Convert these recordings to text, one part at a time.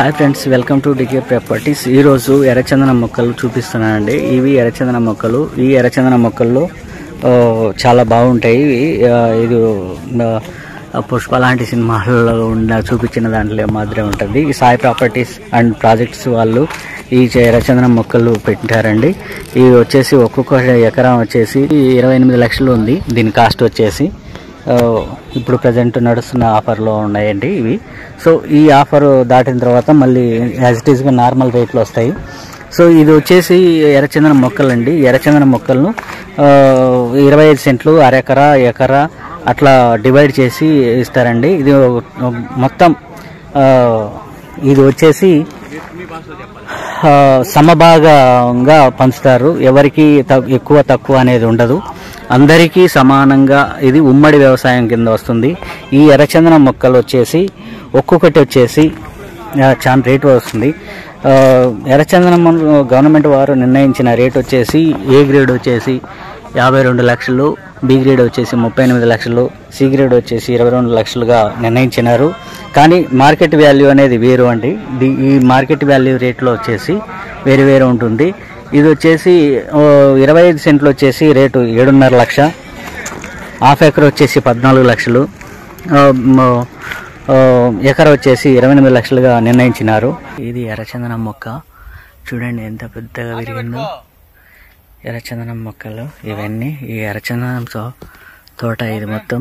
hi friends welcome to DK properties ఈరోజు ఎర్రచందనం మొక్కలు చూపిస్తున్నానండి ఇవి ఎర్రచందనం మొక్కలు ఈ ఎర్రచందనం మొక్కల్లో ఆ, చాలా బాగుంటాయి ఇవి ఆ, ఇది ఆ, పుష్ప లాంటి సినిమాల్లో ఉన్న చూపించిన దాంట్లో మాదిరే ఉంటుంది ఈ సాయి ప్రాపర్టీస్ అండ్ ప్రాజెక్ట్స్ వాళ్ళు ఈ చే- ఎర్రచందనం మొక్కలు పెట్టారండి ఇవి వచ్చేసి ఒక్కొక్క ఎకరం వచ్చేసి ఇరవై ఎనిమిది లక్షలు ఉంది దీని కాస్ట్ వచ్చేసి ఆ, ఇప్పుడు ప్రజెంట్ నడుస్తున్న ఆఫర్లో ఉన్నాయండి ఇవి సో ఈ ఆఫర్ దాటిన తర్వాత మళ్ళీ యాజ్ ఇట్ ఈస్గా నార్మల్ రేట్లు వస్తాయి సో ఇది వచ్చేసి ఎర్రచందనం మొక్కలండి ఎర్రచందనం మొక్కలను ఆ, ఇరవై ఐదు సెంట్లు అరెకరా ఎకరా అట్లా డివైడ్ చేసి ఇస్తారండి ఇది మొత్తం ఆ, ఇది వచ్చేసి ఆ, సమభాగంగా పంచుతారు ఎవరికి త- ఎక్కువ తక్కువ అనేది ఉండదు అందరికీ సమానంగా ఇది ఉమ్మడి వ్యవసాయం కింద వస్తుంది ఈ ఎర్రచందనం మొక్కలు వచ్చేసి ఒక్కొక్కటి వచ్చేసి ఆ, చాలా రేటు వస్తుంది ఆ, ఎర్రచందనం గవర్నమెంట్ వారు నిర్ణయించిన రేట్ వచ్చేసి ఏ గ్రేడ్ వచ్చేసి యాభై రెండు లక్షలు బి గ్రేడ్ వచ్చేసి ముప్పై ఎనిమిది లక్షలు సి గ్రేడ్ వచ్చేసి ఇరవై రెండు లక్షలుగా నిర్ణయించినారు కానీ మార్కెట్ వాల్యూ అనేది వేరు అండి ది- ఈ మార్కెట్ వాల్యూ రేట్లో వచ్చేసి వేరు వేరు ఉంటుంది ఇది వచ్చేసి ఓ, ఇరవై ఐదు సెంట్లు వచ్చేసి రేటు ఏడున్నర లక్ష హాఫ్ ఎకర్ వచ్చేసి పద్నాలుగు లక్షలు ఆ, మ- ఆ, ఎకర వచ్చేసి ఇరవై ఎనిమిది లక్షలుగా నిర్ణయించినారు ఇది ఎర్రచందనం మొక్క చూడండి ఎంత పెద్దగా విరిగిందో ఎర్రచందనం మొక్కలు ఇవన్నీ ఈ ఎర్రచందనం తో- తోట ఇది మొత్తం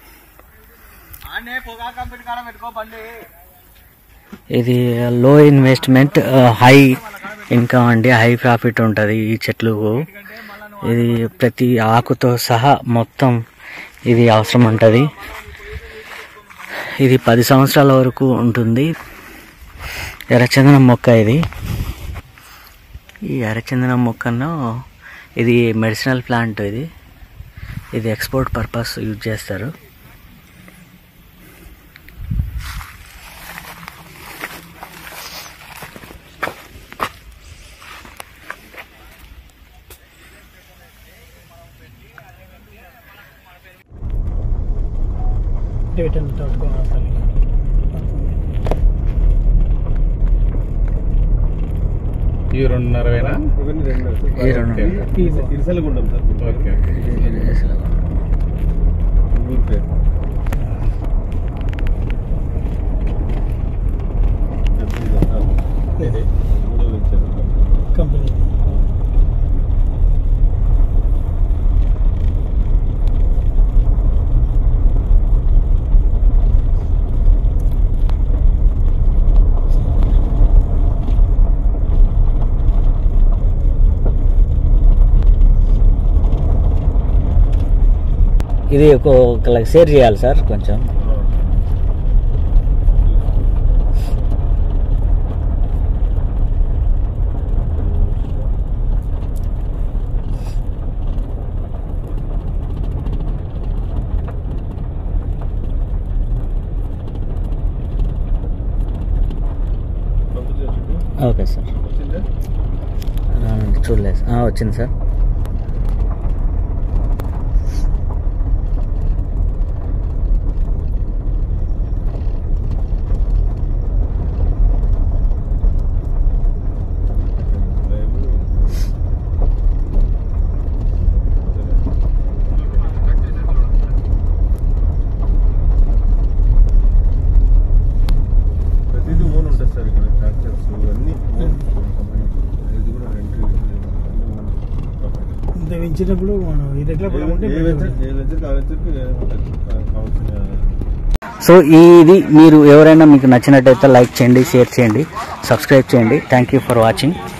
ఇది లో ఇన్వెస్ట్మెంట్ హై ఇన్కమ్ అండి హై ప్రాఫిట్ ఉంటుంది ఈ చెట్లు ఇది ప్రతి ఆకుతో సహా మొత్తం ఇది అవసరం ఉంటుంది ఇది పది సంవత్సరాల వరకు ఉంటుంది ఎర్రచందనం మొక్క ఇది ఈ ఎర్రచందనం మొక్కను ఇది మెడిసినల్ ప్లాంట్ ఇది ఇది ఎక్స్పోర్ట్ పర్పస్ యూజ్ చేస్తారు డేట్ ఎంత తక్కువ అసలు ఈ రెండున్నర వేనా ఈ రెండు ఇరసలగుండం సార్ ఓకే ఓకే ఊరు పేరు కంపెనీ ఇది ఒక ఒకళ్ళకి షేర్ చేయాలి సార్ కొంచెం ఓకే సార్ ఆ, చూడలేదు ఆ, వచ్చింది సార్ ప్రతిదీ ఓన్ ఉంటుంది సార్ ఇక్కడ ట్రాక్టర్స్ అన్ని ఓన్ కంపెనీ ఇది కూడా ఎంట్రీ ఇంత పెంచినప్పుడు మనం ఇది ఎట్లా పడమంటే ఏ వెంచర్ ఏ వెంచర్కి ఆ వెంచర్కి ఉంటుంది కావాల్సిన సో ఇది మీరు ఎవరైనా మీకు నచ్చినట్టయితే లైక్ చేయండి షేర్ చేయండి సబ్స్క్రైబ్ చేయండి థ్యాంక్ యూ ఫర్ వాచింగ్